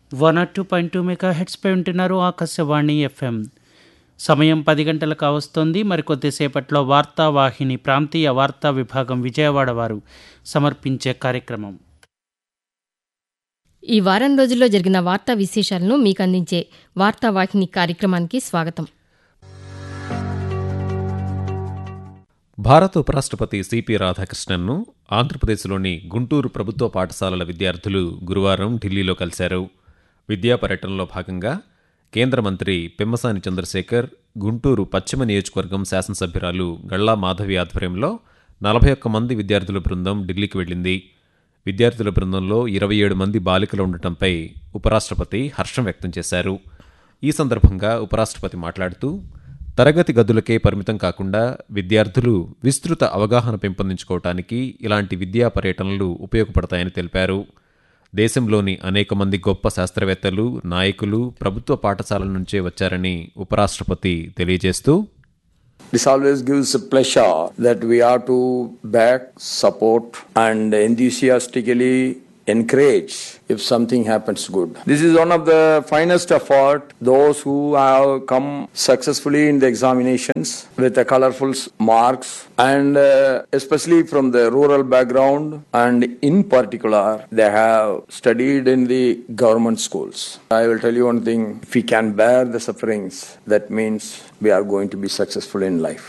One or two point two mega హెడ్స్పై ఉంటున్నారు Akashvani FM సమయం పది గంటలు కావస్తోంది మరికొద్దిసేపట్లో వార్తావాహిని ప్రాంతీయ వార్తా విభాగం విజయవాడ వారు సమర్పించే కార్యక్రమం ఈ వారం రోజుల్లో జరిగిన వార్తా విశేషాలను మీకు అందించే వార్తావాహిని కార్యక్రమానికి స్వాగతం భారత ఉపరాష్ట్రపతి సిపి రాధాకృష్ణన్ను ఆంధ్రప్రదేశ్లోని గుంటూరు ప్రభుత్వ పాఠశాలల విద్యార్థులు గురువారం ఢిల్లీలో కలిశారు విద్యా పర్యటనలో భాగంగా కేంద్ర మంత్రి పెమ్మసాని చంద్రశేఖర్ గుంటూరు పశ్చిమ నియోజకవర్గం శాసనసభ్యురాలు గళ్లా మాధవి ఆధ్వర్యంలో నలభై ఒక్క మంది విద్యార్థుల బృందం ఢిల్లీకి వెళ్ళింది విద్యార్థుల బృందంలో ఇరవై ఏడు మంది బాలికలు ఉండటంపై ఉపరాష్ట్రపతి హర్షం వ్యక్తం చేశారు ఈ సందర్భంగా ఉపరాష్ట్రపతి మాట్లాడుతూ తరగతి గదులకే పరిమితం కాకుండా విద్యార్థులు విస్తృత అవగాహన పెంపొందించుకోవటానికి ఇలాంటి విద్యా పర్యటనలు ఉపయోగపడతాయని తెలిపారు దేశంలోని అనేక మంది గొప్ప శాస్త్రవేత్తలు నాయకులు ప్రభుత్వ పాఠశాలల నుంచే వచ్చారని ఉపరాష్ట్రపతి తెలియజేస్తూ This always gives a pleasure that we are to back, support, and enthusiastically encourage if something happens good. This is one of the finest effort. Those who have come successfully in the examinations with the colorful s- marks, and uh, especially from the rural background, and in particular, they have studied in the government schools. I will tell you one thing: if we can bear the sufferings, that means we are going to be successful in life.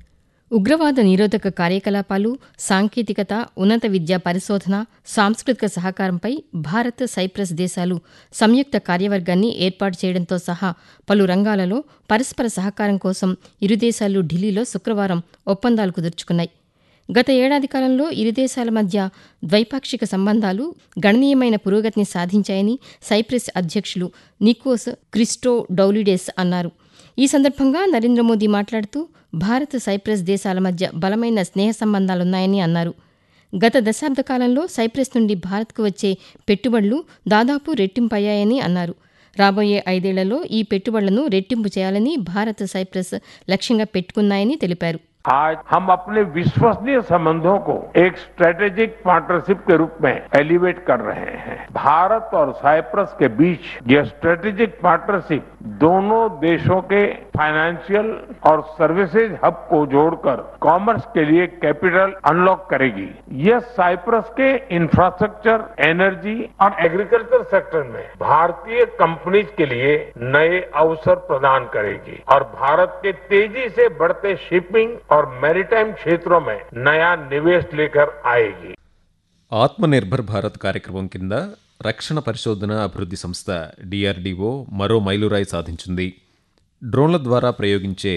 ఉగ్రవాద నిరోధక కార్యకలాపాలు సాంకేతికత ఉన్నత విద్యా పరిశోధన సాంస్కృతిక సహకారంపై Bharat cypress దేశాలు సంయుక్త కార్యవర్గాన్ని ఏర్పాటు చేయడంతో సహా పలు రంగాలలో పరస్పర సహకారం కోసం ఇరు దేశాలు ఢిల్లీలో శుక్రవారం ఒప్పందాలు కుదుర్చుకున్నాయి గత ఏడాది కాలంలో ఇరు దేశాల మధ్య ద్వైపాక్షిక సంబంధాలు గణనీయమైన పురోగతిని సాధించాయని సైప్రస్ అధ్యక్షులు నికోస్ క్రిస్టో డౌలిడేస్ అన్నారు ఈ సందర్భంగా నరేంద్ర మోదీ మాట్లాడుతూ భారత్ సైప్రస్ దేశాల మధ్య బలమైన స్నేహ సంబంధాలున్నాయని అన్నారు గత దశాబ్ద కాలంలో సైప్రస్ నుండి భారత్కు వచ్చే పెట్టుబడులు దాదాపు రెట్టింపయ్యాయని అన్నారు రాబోయే ఐదేళ్లలో ఈ పెట్టుబడులను రెట్టింపు చేయాలని భారత్ సైప్రస్ లక్ష్యంగా పెట్టుకున్నాయని తెలిపారు आज हम अपने विश्वसनीय संबंधों को एक स्ट्रेटेजिक पार्टनरशिप के रूप में एलिवेट कर रहे हैं भारत और साइप्रस के बीच यह स्ट्रेटेजिक पार्टनरशिप दोनों देशों के फाइनेंशियल और सर्विसेज हब को जोड़कर कॉमर्स के लिए कैपिटल अनलॉक करेगी यह साइप्रस के इंफ्रास्ट्रक्चर एनर्जी और एग्रीकल्चर सेक्टर में भारतीय कंपनीज के लिए नए अवसर प्रदान करेगी और भारत के तेजी से बढ़ते शिपिंग और मैरीटाइम क्षेत्रों में नया निवेश लेकर आएगी ఆత్మనిర్భర్ భారత్ కార్యక్రమం కింద రక్షణ పరిశోధన అభివృద్ధి సంస్థ డిఆర్డీఓ మరో మైలురాయి సాధించింది డ్రోన్ల ద్వారా ప్రయోగించే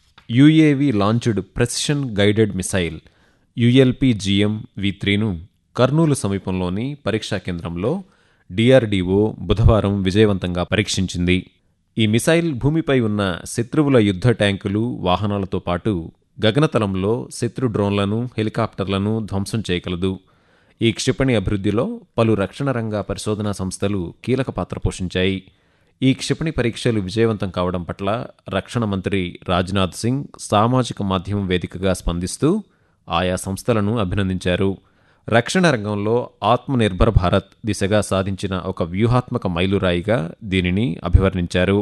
UAV launched precision guided missile ULPGM V త్రీను కర్నూలు సమీపంలోని పరీక్షా కేంద్రంలో డిఆర్డీఓ బుధవారం విజయవంతంగా పరీక్షించింది ఈ మిసైల్ భూమిపై ఉన్న శత్రువుల యుద్ధ ట్యాంకులు వాహనాలతో పాటు గగనతలంలో శత్రు డ్రోన్లను హెలికాప్టర్లను ధ్వంసం చేయగలదు ఈ క్షిపణి అభివృద్ధిలో పలు రక్షణ రంగ పరిశోధనా సంస్థలు కీలక పాత్ర పోషించాయి ఈ క్షిపణి పరీక్షలు విజయవంతం కావడం పట్ల రక్షణ మంత్రి రాజ్నాథ్ సింగ్ సామాజిక మాధ్యమం వేదికగా స్పందిస్తూ ఆయా సంస్థలను అభినందించారు రక్షణ రంగంలో ఆత్మనిర్భర్ భారత్ దిశగా సాధించిన ఒక వ్యూహాత్మక మైలురాయిగా దీనిని అభివర్ణించారు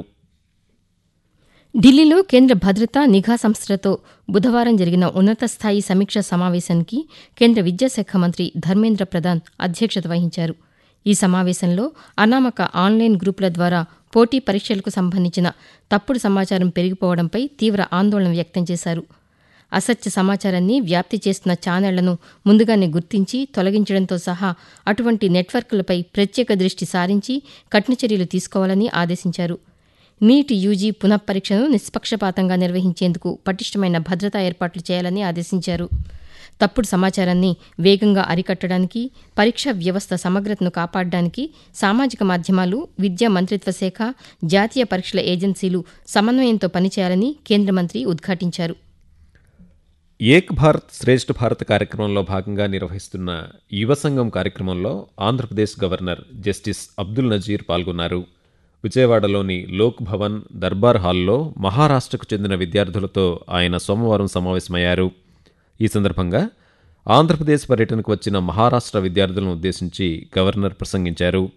ఢిల్లీలో కేంద్ర భద్రతా నిఘా సంస్థలతో బుధవారం జరిగిన ఉన్నత స్థాయి సమీక్ష సమావేశానికి కేంద్ర విద్యాశాఖ మంత్రి ధర్మేంద్ర ప్రధాన్ అధ్యక్షత వహించారు ఈ సమావేశంలో అనామక ఆన్లైన్ గ్రూపుల ద్వారా పోటీ పరీక్షలకు సంబంధించిన తప్పుడు సమాచారం పెరిగిపోవడంపై తీవ్ర ఆందోళన వ్యక్తం చేశారు అసత్య సమాచారాన్ని వ్యాప్తి చేస్తున్న ఛానళ్లను ముందుగానే గుర్తించి తొలగించడంతో సహా అటువంటి నెట్వర్క్లపై ప్రత్యేక దృష్టి సారించి కఠిన చర్యలు తీసుకోవాలని ఆదేశించారు నీట్ యూజీ పునఃపరీక్షను నిష్పక్షపాతంగా నిర్వహించేందుకు పటిష్టమైన భద్రతా ఏర్పాట్లు చేయాలని ఆదేశించారు తప్పుడు సమాచారాన్ని వేగంగా అరికట్టడానికి పరీక్షా వ్యవస్థ సమగ్రతను కాపాడడానికి సామాజిక మాధ్యమాలు విద్యా మంత్రిత్వ శాఖ జాతీయ పరీక్షల ఏజెన్సీలు సమన్వయంతో పనిచేయాలని కేంద్ర మంత్రి ఉద్ఘాటించారు ఏక్ భారత్ శ్రేష్ఠ భారత్ కార్యక్రమంలో భాగంగా నిర్వహిస్తున్న యువ సంఘం కార్యక్రమంలో ఆంధ్రప్రదేశ్ గవర్నర్ జస్టిస్ అబ్దుల్ నజీర్ పాల్గొన్నారు విజయవాడలోని లోక్ భవన్ దర్బార్ హాల్లో మహారాష్ట్రకు చెందిన విద్యార్థులతో ఆయన సోమవారం సమావేశమయ్యారు ఈ సందర్భంగా ఆంధ్రప్రదేశ్ పర్యటనకు వచ్చిన మహారాష్ట్ర విద్యార్థులను ఉద్దేశించి గవర్నర్ ప్రసంగించారు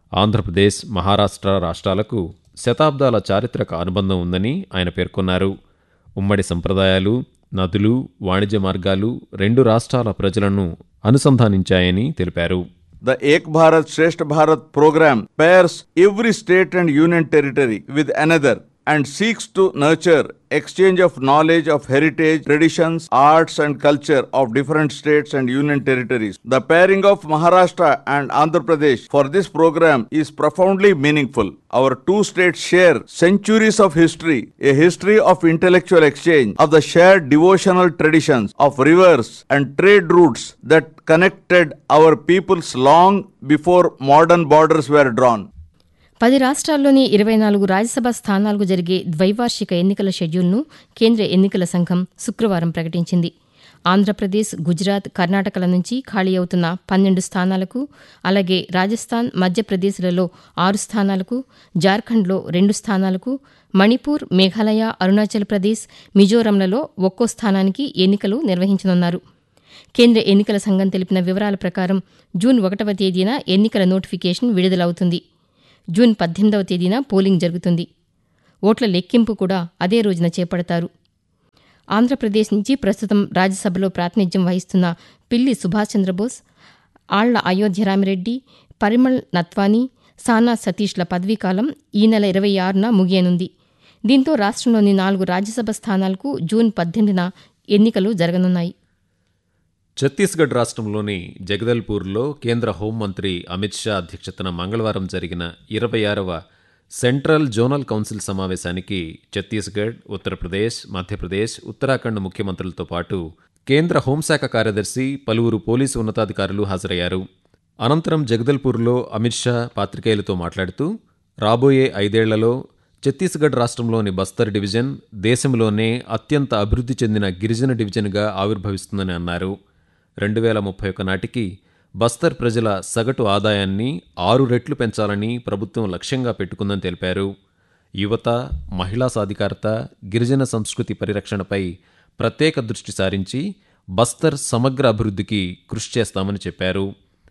ఆంధ్రప్రదేశ్ మహారాష్ట్ర రాష్ట్రాలకు శతాబ్దాల చారిత్రక అనుబంధం ఉందని ఆయన పేర్కొన్నారు ఉమ్మడి సంప్రదాయాలు నదులు వాణిజ్య మార్గాలు రెండు రాష్ట్రాల ప్రజలను అనుసంధానించాయని తెలిపారు The Ek Bharat Shresth Bharat program pairs every state and union territory with another and seeks to nurture exchange of knowledge of heritage, traditions, arts and culture of different states and union territories. The pairing of Maharashtra and Andhra Pradesh for this program is profoundly meaningful. Our two states share centuries of history, a history of intellectual exchange, of the shared devotional traditions, of rivers and trade routes that connected our peoples long before modern borders were drawn. పది రాష్ట్రాల్లోని ఇరవై నాలుగు రాజ్యసభ స్థానాలకు జరిగే ద్వైవార్షిక ఎన్నికల షెడ్యూల్ను కేంద్ర ఎన్నికల సంఘం శుక్రవారం ప్రకటించింది ఆంధ్రప్రదేశ్ గుజరాత్ కర్ణాటకల నుంచి ఖాళీ అవుతున్న పన్నెండు స్థానాలకు అలాగే రాజస్థాన్ మధ్యప్రదేశ్లలో ఆరు స్థానాలకు జార్ఖండ్లో రెండు స్థానాలకు మణిపూర్ మేఘాలయ అరుణాచల్ ప్రదేశ్ మిజోరంలలో ఒక్కో స్థానానికి ఎన్నికలు నిర్వహించనున్నారు కేంద్ర ఎన్నికల సంఘం తెలిపిన వివరాల ప్రకారం జూన్ ఒకటవ తేదీన ఎన్నికల నోటిఫికేషన్ విడుదలవుతుంది జూన్ పద్దెనిమిదవ తేదీన పోలింగ్ జరుగుతుంది ఓట్ల లెక్కింపు కూడా అదే రోజున చేపడతారు ఆంధ్రప్రదేశ్ నుంచి ప్రస్తుతం రాజ్యసభలో ప్రాతినిధ్యం వహిస్తున్న పిల్లి సుభాష్ చంద్రబోస్ ఆళ్ల అయోధ్యరామిరెడ్డి పరిమళ్ నత్వానీ సానా సతీష్ల పదవీకాలం ఈ నెల ఇరవై ఆరున ముగియనుంది దీంతో రాష్ట్రంలోని నాలుగు రాజ్యసభ స్థానాలకు జూన్ పద్దెనిమిదిన ఎన్నికలు జరగనున్నాయి ఛత్తీస్గఢ్ రాష్ట్రంలోని జగదల్పూర్లో కేంద్ర హోంమంత్రి అమిత్ షా అధ్యక్షతన మంగళవారం జరిగిన ఇరవై ఆరవ సెంట్రల్ జోనల్ కౌన్సిల్ సమావేశానికి ఛత్తీస్గఢ్ ఉత్తరప్రదేశ్ మధ్యప్రదేశ్ ఉత్తరాఖండ్ ముఖ్యమంత్రులతో పాటు కేంద్ర హోంశాఖ కార్యదర్శి పలువురు పోలీసు ఉన్నతాధికారులు హాజరయ్యారు అనంతరం జగదల్పూర్లో అమిత్ షా పాత్రికేయులతో మాట్లాడుతూ రాబోయే ఐదేళ్లలో ఛత్తీస్గఢ్ రాష్ట్రంలోని బస్తర్ డివిజన్ దేశంలోనే అత్యంత అభివృద్ధి చెందిన గిరిజన డివిజన్గా ఆవిర్భవిస్తుందని అన్నారు రెండు వేల ముప్పై ఒక నాటికి బస్తర్ ప్రజల సగటు ఆదాయాన్ని ఆరు రెట్లు పెంచాలని ప్రభుత్వం లక్ష్యంగా పెట్టుకుందని తెలిపారు యువత మహిళా సాధికారత గిరిజన సంస్కృతి పరిరక్షణపై ప్రత్యేక దృష్టి సారించి బస్తర్ సమగ్ర అభివృద్ధికి కృషి చేస్తామని చెప్పారు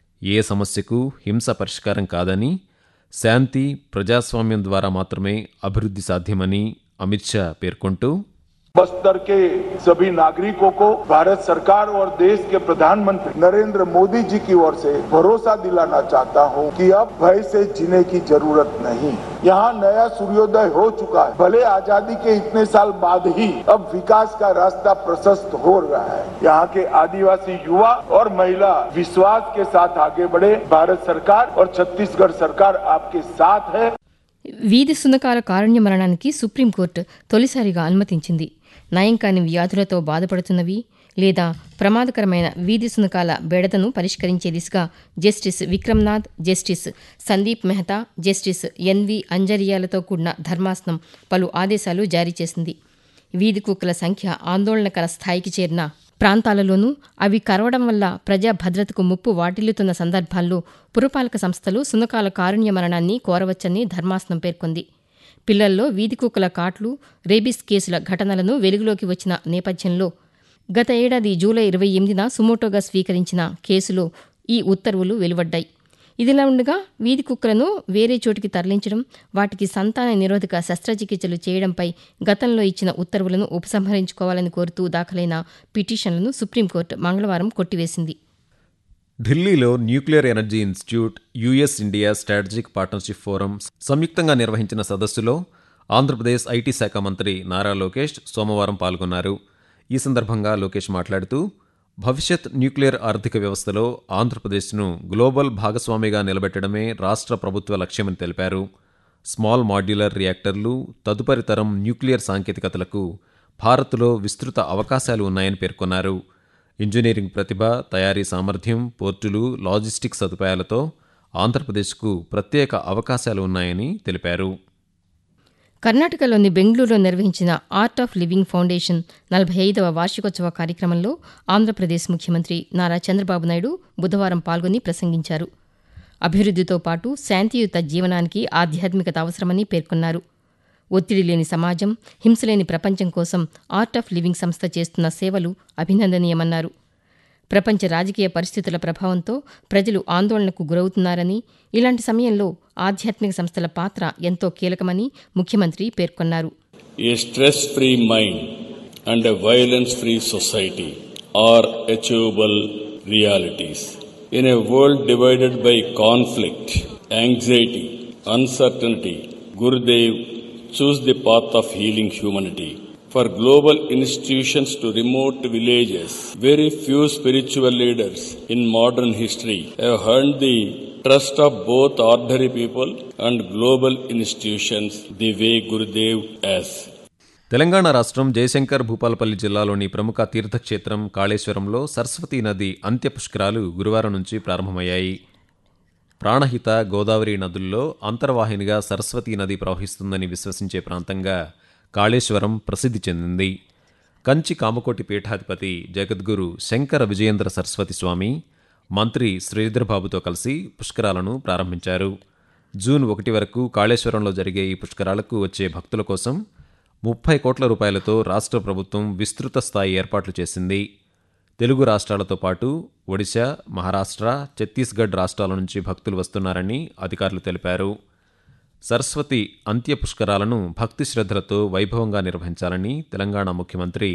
ఏ సమస్యకు హింస పరిష్కారం కాదని శాంతి ప్రజాస్వామ్యం ద్వారా మాత్రమే అభివృద్ధి సాధ్యమని అమిత్ షా పేర్కొంటూ बस्तर के सभी नागरिकों को भारत सरकार और देश के प्रधानमंत्री नरेंद्र मोदी जी की ओर से भरोसा दिलाना चाहता हूं कि अब भय से जीने की जरूरत नहीं यहाँ नया सूर्योदय हो चुका है भले आजादी के इतने साल बाद ही अब विकास का रास्ता प्रशस्त हो रहा है यहाँ के आदिवासी युवा और महिला विश्वास के साथ आगे बढ़े भारत सरकार और छत्तीसगढ़ सरकार आपके साथ है వీధి సునకాల కారుణ్య మరణానికి సుప్రీంకోర్టు తొలిసారిగా అనుమతించింది నయం కాని వ్యాధులతో బాధపడుతున్నవి లేదా ప్రమాదకరమైన వీధి సునకాల బెడదను పరిష్కరించే దిశగా justice Vikram Nath justice Sandeep Mehta justice NV అంజరియాలతో కూడిన ధర్మాసనం పలు ఆదేశాలు జారీ చేసింది వీధి కుక్కల సంఖ్య ఆందోళనకర స్థాయికి చేరిన ప్రాంతాలలోనూ అవి కరవడం వల్ల ప్రజా భద్రతకు ముప్పు వాటిల్లుతున్న సందర్భాల్లో పురపాలక సంస్థలు సునకాల కారుణ్య మరణాన్ని కోరవచ్చని ధర్మాసనం పేర్కొంది పిల్లల్లో వీధి కుక్కల కాట్లు రేబీస్ కేసుల ఘటనలను వెలుగులోకి వచ్చిన నేపథ్యంలో గత ఏడాది జూలై ఇరవై ఎనిమిదిన సుమోటోగా స్వీకరించిన కేసులో ఈ ఉత్తర్వులు వెలువడ్డాయి ఇదిలా ఉండగా వీధి కుక్కలను వేరే చోటికి తరలించడం వాటికి సంతాన నిరోధక శస్త్రచికిత్సలు చేయడంపై గతంలో ఇచ్చిన ఉత్తర్వులను ఉపసంహరించుకోవాలని కోరుతూ దాఖలైన పిటిషన్లను సుప్రీంకోర్టు మంగళవారం కొట్టివేసింది ఢిల్లీలో nuclear energy institute US India strategic partnership forum సంయుక్తంగా నిర్వహించిన సదస్సులో ఆంధ్రప్రదేశ్ ఐటీ శాఖ మంత్రి నారా లోకేష్ సోమవారం పాల్గొన్నారు ఈ సందర్భంగా లోకేష్ మాట్లాడుతూ భవిష్యత్ న్యూక్లియర్ ఆర్థిక వ్యవస్థలో ఆంధ్రప్రదేశ్ను గ్లోబల్ భాగస్వామిగా నిలబెట్టడమే రాష్ట్ర ప్రభుత్వ లక్ష్యమని తెలిపారు స్మాల్ మాడ్యులర్ రియాక్టర్లు తదుపరి తరం న్యూక్లియర్ సాంకేతికతలకు భారత్లో విస్తృత అవకాశాలు ఉన్నాయని పేర్కొన్నారు ఇంజనీరింగ్ ప్రతిభ తయారీ సామర్థ్యం పోర్టులు లాజిస్టిక్ సదుపాయాలతో ఆంధ్రప్రదేశ్కు ప్రత్యేక అవకాశాలు ఉన్నాయని తెలిపారు కర్ణాటకలోని బెంగళూరులో నిర్వహించిన ఆర్ట్ ఆఫ్ లివింగ్ ఫౌండేషన్ నలభై ఐదవ వార్షికోత్సవ కార్యక్రమంలో ఆంధ్రప్రదేశ్ ముఖ్యమంత్రి నారా చంద్రబాబు నాయుడు బుధవారం పాల్గొని ప్రసంగించారు అభివృద్ధితో పాటు శాంతియుత జీవనానికి ఆధ్యాత్మికత అవసరమని పేర్కొన్నారు ఒత్తిడి లేని సమాజం హింసలేని ప్రపంచం కోసం ఆర్ట్ ఆఫ్ లివింగ్ సంస్థ చేస్తున్న సేవలు అభినందనీయమన్నారు ప్రపంచ రాజకీయ పరిస్థితుల ప్రభావంతో ప్రజలు ఆందోళనకు గురవుతున్నారని ఇలాంటి సమయంలో ఆధ్యాత్మిక సంస్థల పాత్ర ఎంతో కీలకమని ముఖ్యమంత్రి పేర్కొన్నారు A stress free mind and a violence free society are achievable realities. In a world divided by conflict, anxiety, uncertainty, Gurudev chose the path of healing humanity. For global institutions to remote villages, very few spiritual leaders in modern history have earned the trust of both ordinary people and global institutions the way Gurudev has. Telangana రాష్ట్రం జయశంకర్ భూపాలపల్లి జిల్లాలోని ప్రముఖ తీర్థక్షేత్రం కాళేశ్వరంలో సరస్వతీ నది అంత్య పుష్కరాలు గురువారం నుంచి ప్రారంభమయ్యాయి ప్రాణహిత గోదావరి నదుల్లో అంతర్వాహినిగా సరస్వతీ నది ప్రవహిస్తుందని విశ్వసించే ప్రాంతంగా కాళేశ్వరం ప్రసిద్ధి చెందింది కంచి కామకోటి పీఠాధిపతి జగద్గురు శంకర విజయేంద్ర సరస్వతి స్వామి మంత్రి శ్రీధర్బాబుతో కలిసి పుష్కరాలను ప్రారంభించారు జూన్ ఒకటి వరకు కాళేశ్వరంలో జరిగే ఈ పుష్కరాలకు వచ్చే భక్తుల కోసం ముప్పై కోట్ల రూపాయలతో రాష్ట్ర ప్రభుత్వం విస్తృత స్థాయి ఏర్పాట్లు చేసింది తెలుగు రాష్ట్రాలతో పాటు ఒడిశా మహారాష్ట్ర ఛత్తీస్గఢ్ రాష్ట్రాల నుంచి భక్తులు వస్తున్నారని అధికారులు తెలిపారు సరస్వతి అంత్య పుష్కరాలను భక్తి శ్రద్ధలతో వైభవంగా నిర్వహించాలని తెలంగాణ ముఖ్యమంత్రి